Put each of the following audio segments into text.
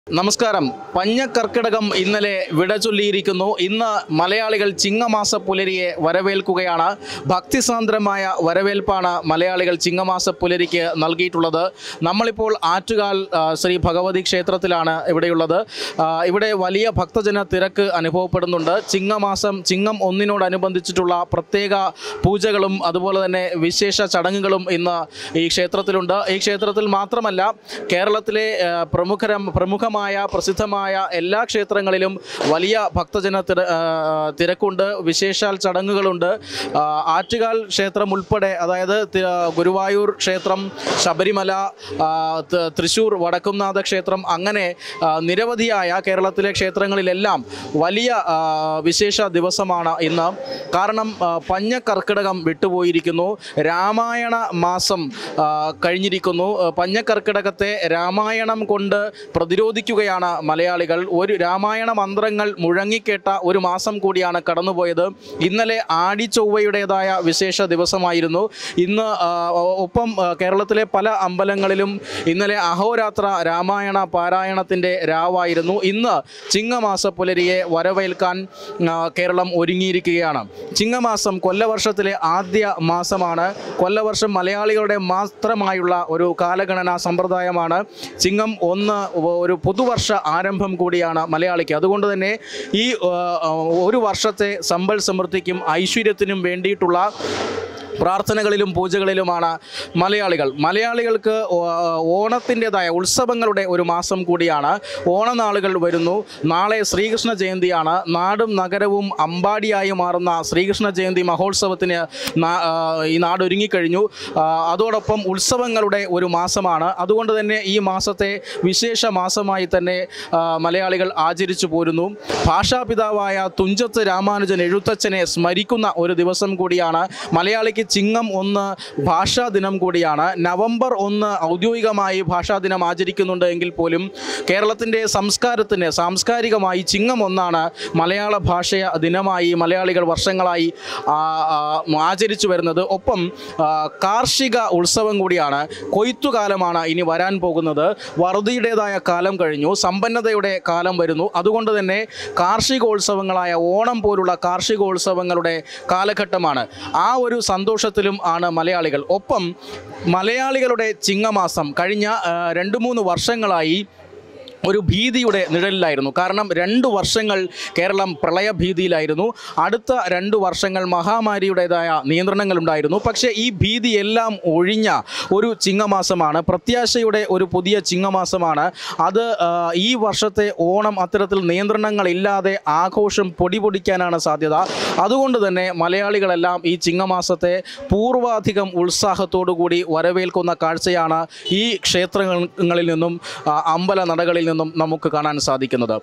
നമസ്കാരം പഞ്ഞക്കർക്കിടകം ഇന്നലെ വിട ചൊല്ലിയിരിക്കുന്നു ഇന്ന് മലയാളികൾ ചിങ്ങമാസ പുലരിയെ വരവേൽക്കുകയാണ് ഭക്തിസാന്ദ്രമായ വരവേൽപ്പാണ് മലയാളികൾ ചിങ്ങമാസ പുലരിക്ക് നൽകിയിട്ടുള്ളത് നമ്മളിപ്പോൾ ആറ്റുകാൽ ആ, ശ്രീ ഭഗവതി ക്ഷേത്രത്തിലാണ് ഇവിടെയുള്ളത് ആ, ഇവിടെ വലിയ ഭക്തജന തിരക്ക് അനുഭവപ്പെടുന്നുണ്ട് ചിങ്ങമാസം ചിങ്ങം ഒന്നിനോടനുബന്ധിച്ചിട്ടുള്ള പ്രത്യേക പൂജകളും അതുപോലെ തന്നെ വിശേഷ ചടങ്ങുകളും ഇന്ന് ഈ ക്ഷേത്രത്തിലുണ്ട് ഈ ക്ഷേത്രത്തിൽ മാത്രമല്ല കേരളത്തിലെ ആ, പ്രമുഖരം പ്രമുഖമായ പ്രസിദ്ധമായ എല്ലാ ക്ഷേത്രങ്ങളിലും വലിയ ഭക്തജന തിര ആ, തിരക്കുണ്ട് വിശേഷാൽ ചടങ്ങുകളുണ്ട് ആ, ആറ്റുകാൽ ക്ഷേത്രം ഉൾപ്പെടെ അതായത് തി- ഗുരുവായൂർ ക്ഷേത്രം ശബരിമല ആ, ത- തൃശ്ശൂർ വടക്കുംനാഥ ക്ഷേത്രം അങ്ങനെ ആ, നിരവധിയായ കേരളത്തിലെ ക്ഷേത്രങ്ങളിലെല്ലാം വലിയ ആ, വിശേഷ ദിവസമാണ് ഇന്ന് കാരണം ആ, പഞ്ഞക്കർക്കിടകം വിട്ടുപോയിരിക്കുന്നു രാമായണ മാസം ആ, കഴിഞ്ഞിരിക്കുന്നു ആ, പഞ്ഞക്കർക്കിടകത്തെ രാമായണം കൊണ്ട് പ്രതിരോധിക്കുകയാണ് മലയാളികൾ ഒരു രാമായണ മന്ത്രങ്ങൾ മുഴങ്ങിക്കേട്ട ഒരു മാസം കൂടിയാണ് കടന്നുപോയത് ഇന്നലെ ആടിച്ചൊവ്വയുടേതായ വിശേഷ ദിവസമായിരുന്നു ഇന്ന് ആ, ഒപ്പം ആ, കേരളത്തിലെ പല അമ്പലങ്ങളിലും ഇന്നലെ അഹോരാത്ര രാമായണ പാരായണത്തിൻ്റെ രാവായിരുന്നു ഇന്ന് ചിങ്ങമാസ പുലരിയെ വരവേൽക്കാൻ ആ, കേരളം ഒരുങ്ങിയിരിക്കുകയാണ് ചിങ്ങമാസം കൊല്ലവർഷത്തിലെ ആദ്യ മാസമാണ് കൊല്ലവർഷം മലയാളികളുടെ മാത്രമായുള്ള ഒരു കാലഗണനാ സമ്പ്രദായമാണ് ചിങ്ങം ഒന്ന് ഒരു പുതുവർഷ ആരംഭം കൂടിയാണ് മലയാളിക്ക് അതുകൊണ്ട് തന്നെ ഈ ആ, ഒരു വർഷത്തെ സമ്പൽ സമൃദ്ധിക്കും ഐശ്വര്യത്തിനും വേണ്ടിയിട്ടുള്ള പ്രാർത്ഥനകളിലും പൂജകളിലുമാണ് മലയാളികൾ മലയാളികൾക്ക് ഓ- ഓണത്തിൻ്റെതായ ഉത്സവങ്ങളുടെ ഒരു മാസം കൂടിയാണ് ഓണനാളുകൾ വരുന്നു നാളെ ശ്രീകൃഷ്ണ ജയന്തിയാണ് നാടും നഗരവും അമ്പാടിയായി മാറുന്ന ശ്രീകൃഷ്ണ ജയന്തി മഹോത്സവത്തിന് നാ- ആ, ഈ നാട് ഒരുങ്ങിക്കഴിഞ്ഞു ആ, അതോടൊപ്പം ഉത്സവങ്ങളുടെ ഒരു മാസമാണ് അതുകൊണ്ട് തന്നെ ഈ മാസത്തെ വിശേഷ മാസമായി തന്നെ ആ, മലയാളികൾ ആചരിച്ചു പോരുന്നു ഭാഷാപിതാവായ തുഞ്ചത്ത് രാമാനുജൻ എഴുത്തച്ഛനെ സ്മരിക്കുന്ന ഒരു ദിവസം കൂടിയാണ് മലയാളിക്ക് ചിങ്ങം ഒന്ന് ഭാഷാ ദിനം കൂടിയാണ് നവംബർ ഒന്ന് ഔദ്യോഗികമായി ഭാഷാ ദിനം ആചരിക്കുന്നുണ്ട് എങ്കിൽ പോലും കേരളത്തിൻ്റെ സംസ്കാരത്തിന് സാംസ്കാരികമായി ചിങ്ങം ഒന്നാണ് മലയാള ഭാഷ ദിനമായി മലയാളികൾ വർഷങ്ങളായി ആ, ആ, ആചരിച്ചു വരുന്നത് ഒപ്പം ആ, കാർഷിക ഉത്സവം കൂടിയാണ് കൊയ്ത്തുകാലമാണ് ഇനി വരാൻ പോകുന്നത് വറുതിയുടേതായ കാലം കഴിഞ്ഞു സമ്പന്നതയുടെ കാലം വരുന്നു അതുകൊണ്ട് തന്നെ കാർഷികോത്സവങ്ങളായ ഓണം പോലുള്ള കാർഷികോത്സവങ്ങളുടെ കാലഘട്ടമാണ് ആ ഒരു സന്തോഷത്തിലും ആണ് മലയാളികൾ ഒപ്പം മലയാളികളുടെ ചിങ്ങമാസം കഴിഞ്ഞ ആ, രണ്ട് മൂന്ന് വർഷങ്ങളായി ഒരു ഭീതിയുടെ നിഴലിലായിരുന്നു കാരണം രണ്ട് വർഷങ്ങൾ കേരളം പ്രളയഭീതിയിലായിരുന്നു അടുത്ത രണ്ട് വർഷങ്ങൾ മഹാമാരിയുടേതായ നിയന്ത്രണങ്ങളുണ്ടായിരുന്നു പക്ഷേ ഈ ഭീതിയെല്ലാം ഒഴിഞ്ഞ ഒരു ചിങ്ങമാസമാണ് പ്രത്യാശയുടെ ഒരു പുതിയ ചിങ്ങമാസമാണ് അത് ആ, ഈ വർഷത്തെ ഓണം അത്തരത്തിൽ നിയന്ത്രണങ്ങളില്ലാതെ ആഘോഷം പൊടിപൊടിക്കാനാണ് സാധ്യത അതുകൊണ്ട് തന്നെ മലയാളികളെല്ലാം ഈ ചിങ്ങമാസത്തെ പൂർവാധികം ഉത്സാഹത്തോടു കൂടി വരവേൽക്കുന്ന കാഴ്ചയാണ് ഈ ക്ഷേത്രങ്ങളിൽ നിന്നും ആ, അമ്പല നടകളിൽ നിന്നും നമുക്ക് കാണാൻ സാധിക്കുന്നത്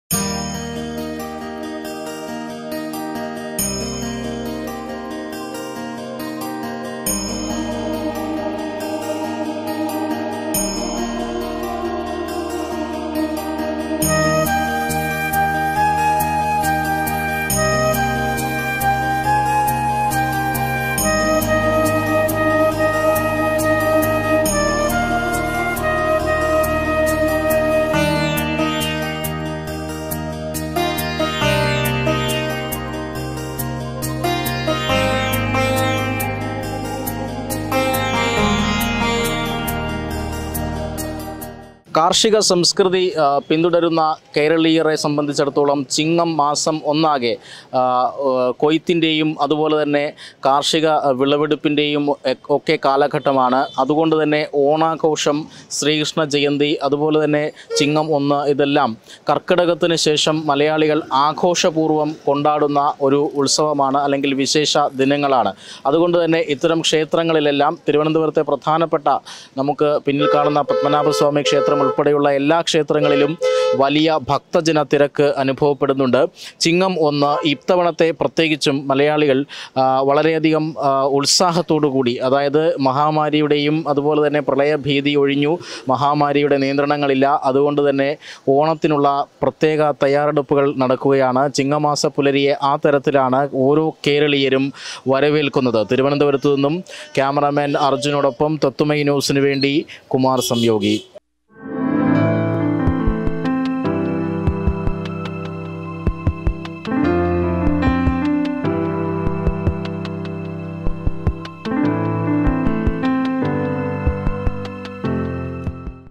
കാർഷിക സംസ്കൃതി ആ, പിന്തുടരുന്ന കേരളീയരെ സംബന്ധിച്ചിടത്തോളം ചിങ്ങം മാസം ഒന്നാകെ ആ, ആ, കൊയ്ത്തിൻ്റെയും അതുപോലെ തന്നെ കാർഷിക വിളവെടുപ്പിൻ്റെയും ഒക്കെ കാലഘട്ടമാണ് അതുകൊണ്ട് തന്നെ ഓണാഘോഷം ശ്രീകൃഷ്ണ ജയന്തി അതുപോലെ തന്നെ ചിങ്ങം ഒന്ന് ഇതെല്ലാം കർക്കിടകത്തിന് ശേഷം മലയാളികൾ ആഘോഷപൂർവ്വം കൊണ്ടാടുന്ന ഒരു ഉത്സവമാണ് അല്ലെങ്കിൽ വിശേഷ ദിനങ്ങളാണ് അതുകൊണ്ട് തന്നെ ഇത്തരം ക്ഷേത്രങ്ങളിലെല്ലാം തിരുവനന്തപുരത്തെ പ്രധാനപ്പെട്ട നമുക്ക് പിന്നിൽ കാണുന്ന പത്മനാഭസ്വാമി ക്ഷേത്രം ഉൾപ്പെടെയുള്ള എല്ലാ ക്ഷേത്രങ്ങളിലും വലിയ ഭക്തജന തിരക്ക് അനുഭവപ്പെടുന്നുണ്ട് ചിങ്ങം ഒന്ന് ഇത്തവണത്തെ പ്രത്യേകിച്ചും മലയാളികൾ ആ, വളരെയധികം ആ, ഉത്സാഹത്തോടു കൂടി അതായത് മഹാമാരിയുടെയും അതുപോലെ തന്നെ പ്രളയഭീതി ഒഴിഞ്ഞു മഹാമാരിയുടെ നിയന്ത്രണങ്ങളില്ല അതുകൊണ്ട് തന്നെ ഓണത്തിനുള്ള പ്രത്യേക തയ്യാറെടുപ്പുകൾ നടക്കുകയാണ് ചിങ്ങമാസ പുലരിയെ ആ തരത്തിലാണ് ഓരോ കേരളീയരും വരവേൽക്കുന്നത് തിരുവനന്തപുരത്തു നിന്നും ക്യാമറാമാൻ അർജുനോടൊപ്പം തത്തുമൈ ന്യൂസിന് വേണ്ടി കുമാർ സംയോഗി